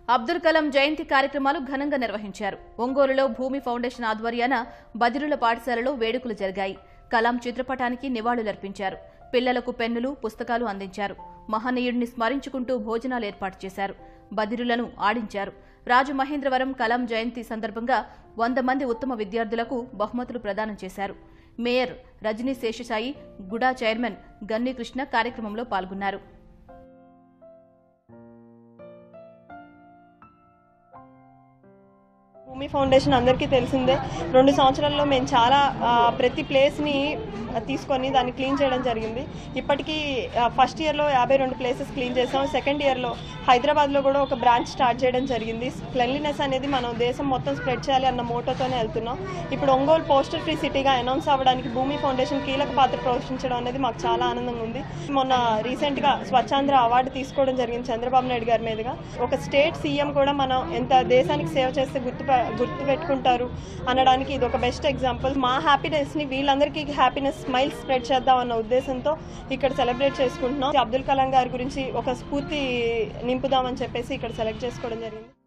అబ్దుల్ కలాం జయంతి కార్యక్రమాలు ఘనంగా నిర్వహించారు ఒంగోలులో భూమి ఫౌండేషన్ ఆధ్వర్యాన బదిరుల పాఠశాలలో వేడుకలు జరిగాయి కలాం చిత్రపటానికి నివాళులర్పించారు పిల్లలకు పెన్నులు పుస్తకాలు అందించారు మహనీయుడిని స్మరించుకుంటూ భోజనాలు ఏర్పాటు చేశారు బదిరులను ఆడించారు రాజమహేంద్రవరం కలాం జయంతి సందర్భంగా వంద మంది ఉత్తమ విద్యార్థులకు బహుమతులు ప్రదానం చేశారు మేయర్ రజనీ శేషసాయి గుడా చైర్మన్ గన్ని కృష్ణ కార్యక్రమంలో పాల్గొన్నారు భూమి ఫౌండేషన్ అందరికీ తెలిసిందే రెండు సంవత్సరాల్లో మేము చాలా ఆ, ప్రతి ప్లేస్ని తీసుకొని దాన్ని క్లీన్ చేయడం జరిగింది ఇప్పటికీ ఆ, ఫస్ట్ ఇయర్లో యాభై రెండు ప్లేసెస్ క్లీన్ చేసాం సెకండ్ ఇయర్లో హైదరాబాద్లో కూడా ఒక బ్రాంచ్ స్టార్ట్ చేయడం జరిగింది క్లెన్లీనెస్ అనేది మనం దేశం మొత్తం స్ప్రెడ్ చేయాలి అన్న మోటోతోనే వెళ్తున్నాం ఇప్పుడు ఒంగోలు పోస్టర్ ఫ్రీ సిటీగా అనౌన్స్ అవ్వడానికి భూమి ఫౌండేషన్ కీలక పాత్ర పోషించడం అనేది మాకు చాలా ఆనందంగా ఉంది మొన్న రీసెంట్గా స్వచ్ఛాంధ్ర అవార్డు తీసుకోవడం జరిగింది చంద్రబాబు నాయుడు గారి మీదుగా ఒక స్టేట్ సీఎం కూడా మనం ఎంత దేశానికి సేవ చేస్తే గుర్తు గుర్తు పెట్టుకుంటారు అనడానికి ఇది ఒక బెస్ట్ ఎగ్జాంపుల్ మా హ్యాపీనెస్ని వీళ్ళందరికీ హ్యాపీనెస్ స్మైల్ స్ప్రెడ్ చేద్దాం అన్న ఉద్దేశంతో ఇక్కడ సెలబ్రేట్ చేసుకుంటున్నాం అబ్దుల్ కలాం గారి గురించి ఒక స్ఫూర్తి నింపుదామని చెప్పేసి ఇక్కడ సెలెక్ట్ చేసుకోవడం జరిగింది